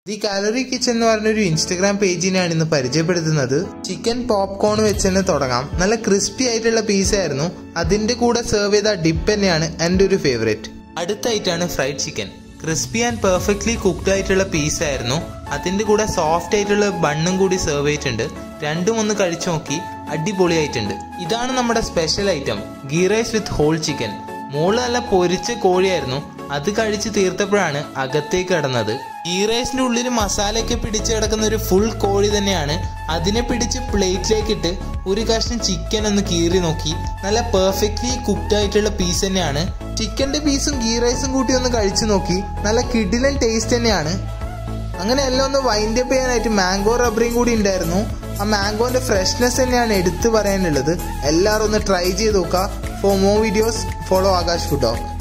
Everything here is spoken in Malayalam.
ദി കാലറി കിച്ചൺ എന്ന് പറഞ്ഞൊരു ഇൻസ്റ്റഗ്രാം പേജിനെയാണ് ഇന്ന് പരിചയപ്പെടുത്തുന്നത് ചിക്കൻ പോപ്കോൺ വെച്ച് തന്നെ തുടങ്ങാം നല്ല ക്രിസ്പി ആയിട്ടുള്ള പീസായിരുന്നു അതിന്റെ കൂടെ സെർവ് ചെയ്ത ഡിപ്പ് തന്നെയാണ് എൻ്റെ ഒരു ഫേവറേറ്റ് അടുത്തായിട്ടാണ് fried chicken crispy and perfectly cooked ആയിട്ടുള്ള പീസായിരുന്നു അതിന്റെ കൂടെ സോഫ്റ്റ് ആയിട്ടുള്ള ബണ്ണും കൂടി സെർവ് ചെയ്തിട്ടുണ്ട് രണ്ടും ഒന്ന് കഴിച്ചു നോക്കി അടിപൊളിയായിട്ടുണ്ട് ഇതാണ് നമ്മുടെ special item ghee rice with whole chicken മോള് നല്ല പൊരിച്ച കോഴിയായിരുന്നു അത് കഴിച്ച് തീർത്തപ്പോഴാണ് അകത്തേക്ക് കിടന്നത് ഗീ റൈസിന്റെ ഉള്ളിൽ മസാലയൊക്കെ പിടിച്ച് കിടക്കുന്ന ഒരു ഫുൾ കോഴി തന്നെയാണ് അതിനെ പിടിച്ച് പ്ലേറ്റിലേക്ക് ഇട്ട് ഒരു കഷ്ണം ചിക്കൻ ഒന്ന് കീറി നോക്കി നല്ല പെർഫെക്റ്റ്ലി കുക്ക്ഡ് ആയിട്ടുള്ള പീസ് തന്നെയാണ് ചിക്കന്റെ പീസും ഗീ റൈസും കൂട്ടി ഒന്ന് കഴിച്ചു നോക്കി നല്ല കിഡിലൻ ടേസ്റ്റ് തന്നെയാണ് അങ്ങനെ എല്ലാം ഒന്ന് വൈൻഡ് അപ്പ് ചെയ്യാനായിട്ട് മാംഗോ റബ്ബറിയും കൂടി ഉണ്ടായിരുന്നു ആ മാംഗോന്റെ ഫ്രഷ്നെസ് തന്നെയാണ് എടുത്തു പറയാനുള്ളത് എല്ലാവരും ഒന്ന് ട്രൈ ചെയ്ത് നോക്കുക for more videos follow Akash food